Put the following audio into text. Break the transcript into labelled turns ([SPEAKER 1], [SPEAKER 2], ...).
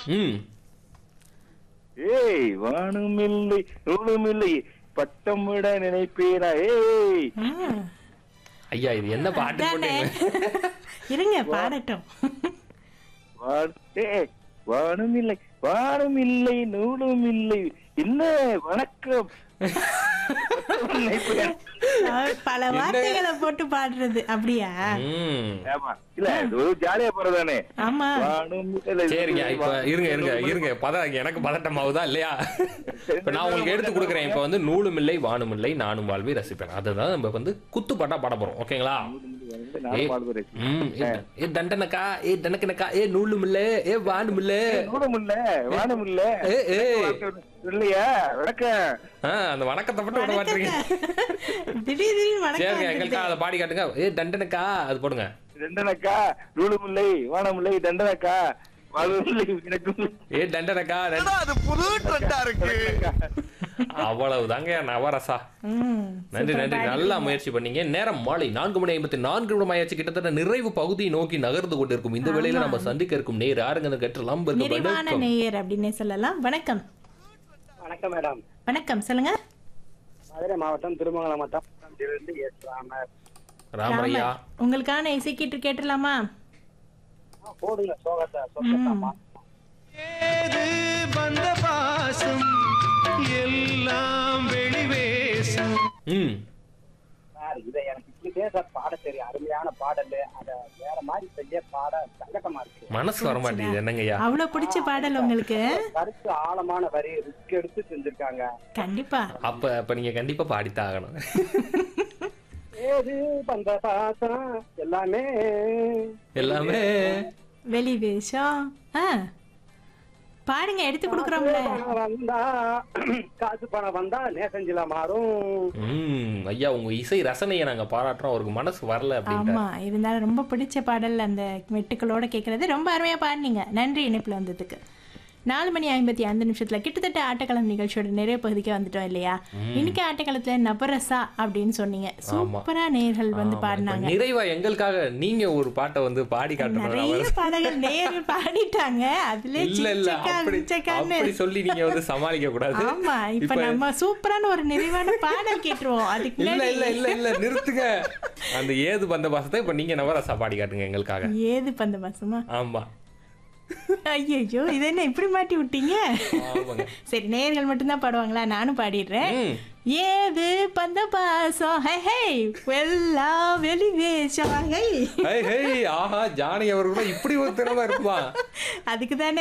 [SPEAKER 1] ம்
[SPEAKER 2] ஏய் வானுமில்லை நூலுமில்லை பட்டம் விட நினைப்பேனா ஏய்
[SPEAKER 3] ஆ,
[SPEAKER 1] ஐயா இது என்ன பாட்டு
[SPEAKER 3] அதானே.
[SPEAKER 1] போட்டீங்க
[SPEAKER 3] இருங்க பாடட்டும்
[SPEAKER 2] வான் ஏய் வானுமில்லை வானுமில்லை நூலுமில்லை என்ன வணக்கம் பட்டம் நினைப்பேன்.
[SPEAKER 3] ஆ, பல வார்த்தைகளை போட்டு பாடுறது அப்படியா
[SPEAKER 1] ம்
[SPEAKER 2] ஆமா இல்ல இது ஒரு ஜாலியா போறதானே
[SPEAKER 3] ஆமா
[SPEAKER 2] வானுமில்லை
[SPEAKER 1] சரிங்க இப்ப இருங்க இருங்க இருங்க பதம் எனக்கு பதட்டம் ஆகுதா இல்லையா இப்ப நான் உங்களுக்கு எடுத்து கொடுக்குறேன் இப்ப வந்து நூலும் இல்லை வானும் இல்லை நானும் வாழ்வை ரசிப்பேன் அதுதான் நம்ம வந்து குத்து பாட்டா பாட போறோம் ஓகேங்களா
[SPEAKER 2] நானும் பாடுறேன்
[SPEAKER 1] ம் ஏ ட- ஏ தண்டனக்கா ஏ தனக்கனக்கா ஏ நூலும் இல்ல ஏ வானும் இல்ல
[SPEAKER 2] நூலுமில்ல வானுமில்ல
[SPEAKER 1] ஏ ஏ
[SPEAKER 2] இல்லையா வணக்கம்
[SPEAKER 1] ஆ அந்த வணக்கத்தை மட்டும் விட மாட்டீங்க
[SPEAKER 3] திடீர் திடீர்
[SPEAKER 1] சரிங்க
[SPEAKER 3] வணக்கம்
[SPEAKER 1] எங்களுக்கா அதை பாடி காட்டுங்க ஏ தண்டனக்கா அது போடுங்க
[SPEAKER 2] தண்டனக்கா நூலுமில்லை வானமில்லை தண்டனக்கா வானுமில்லை எனக்கும்
[SPEAKER 1] ஏ தண்டனக்கா தண்ட-
[SPEAKER 4] அது புது ட்ரெண்டா இருக்கு
[SPEAKER 1] அவ்வளவுதாங்க நவரசா
[SPEAKER 3] ம்,
[SPEAKER 1] நன்றி
[SPEAKER 3] சூப்பரா
[SPEAKER 1] நன்றி
[SPEAKER 3] பாடிட்டீங்க.
[SPEAKER 1] நல்லா முயற்சி பண்ணீங்க நேரம் மாலை நான்கு மணி ஐம்பத்தி நான்கு நிமிடம் ஆயாச்சு கிட்டத்தட்ட நிறைவு பகுதியை நோக்கி நகர்ந்து கொண்டிருக்கும் இந்த வேளையில நம்ம சந்திக்க இருக்கும் நேர் யாருங்க கற்றலாம்
[SPEAKER 3] நிறைவான நேயர் அப்படின்னே சொல்லலாம் வணக்கம்
[SPEAKER 5] வணக்கம் மேடம்
[SPEAKER 3] வணக்கம் சொல்லுங்க
[SPEAKER 5] மதுரை மாவட்டம் திருமங்கலம் மாவட்டம் இருந்து எஸ் ராமர்
[SPEAKER 1] ராமரையா
[SPEAKER 3] ராமர். உங்களுக்கான இசைக்கீட்டு கேட்டுடலாமா
[SPEAKER 5] ஆ, போடுங்க சோகத்தை சொல்லாமா
[SPEAKER 4] ஏது வந்த பாசம் எல்லாம் வெளிவேசம்
[SPEAKER 1] ம்
[SPEAKER 5] சார் இதை எனக்கு இப்படியே சார் பாட தெரியும் அருமையான பாடல் அத வேற மாதிரி செய்ய பாட சங்கடமா இருக்கு
[SPEAKER 1] மனசு வர மாட்டேங்குது என்னங்கய்யா
[SPEAKER 3] அவ்வளவு பிடிச்ச பாடல் உங்களுக்கு
[SPEAKER 5] கருத்து ஆழமான வரி ரிஸ்க் எடுத்து செஞ்சிருக்காங்க
[SPEAKER 3] கண்டிப்பா
[SPEAKER 1] அப்ப அப்ப நீங்க கண்டிப்பா பாடித்தான் ஆகணும்
[SPEAKER 5] ஏது வந்த பாசம் எல்லாமே
[SPEAKER 1] எல்லாமே
[SPEAKER 3] வெளி வேஷம் ஆ பாடுங்க எடுத்து கொடுக்குறோம்ல
[SPEAKER 5] பணம் வந்தா காசு பணம் வந்தா நேசஞ்சில மாறும்
[SPEAKER 1] ம் ஐயா உங்க இசை ரசனையை நாங்க பாராட்டுறோம் அவருக்கு மனசு வரல அப்படின்ட்டு
[SPEAKER 3] ஆமா இருந்தாலும் ரொம்ப பிடிச்ச பாடல் அந்த வெட்டுக்களோட கேட்கறது ரொம்ப அருமையா பாடினீங்க நன்றி இணைப்புல வந்ததுக்கு நாலு மணி ஐம்பத்தி ஐந்து நிமிஷத்துல கிட்டத்தட்ட ஆட்டக்களம் நிகழ்ச்சியோட நிறைய பகுதிக்கு வந்துட்டோம் இல்லையா இன்னைக்கு ஆட்டக்களத்துல நபரசா அப்படின்னு சொன்னீங்க சூப்பரா நேர்கள் வந்து
[SPEAKER 1] ஆமா,
[SPEAKER 3] பாடினாங்க
[SPEAKER 1] இப்ப நிறைவா எங்களுக்காக நீங்க ஒரு பாட்டை வந்து பாடி காட்டணும்
[SPEAKER 3] நிறைய
[SPEAKER 1] அவர்
[SPEAKER 3] பாடல்கள் நேர்கள் பாடிட்டாங்க அதுல
[SPEAKER 1] இல்ல இல்ல
[SPEAKER 3] சிச்சக்கா,
[SPEAKER 1] அப்படி
[SPEAKER 3] சிச்சக்கான்னு.
[SPEAKER 1] அப்படி சொல்லி நீங்க வந்து சமாளிக்க கூடாது
[SPEAKER 3] ஆமா இப்ப நம்ம சூப்பரான ஒரு நிறைவான பாடல் கேட்டுருவோம் அதுக்கு
[SPEAKER 1] இல்ல
[SPEAKER 3] முன்னாடி
[SPEAKER 1] இல்ல இல்ல இல்ல நிறுத்துங்க அந்த ஏது பந்த பாசத்தை இப்ப நீங்க நவரசா பாடி காட்டுங்க எங்களுக்காக
[SPEAKER 3] ஏது பந்த மாசமா
[SPEAKER 1] ஆமா
[SPEAKER 3] ஐயோ இது என்ன இப்படி மாட்டி விட்டீங்க
[SPEAKER 1] ஆமாங்க
[SPEAKER 3] சரி நேயர்கள் மட்டும்தான் பாடுவாங்களா நானும் பாடிடுறேன்
[SPEAKER 1] ம்.
[SPEAKER 3] ஏது பந்த பாசம் ஹே ஹே வெல்லா வெளி வேஷம் ஹே
[SPEAKER 1] ஹை ஹை ஆஹா ஜானகி அவர்களும் இப்படி ஒரு திறமை இருக்குமா
[SPEAKER 3] அதுக்கு தானே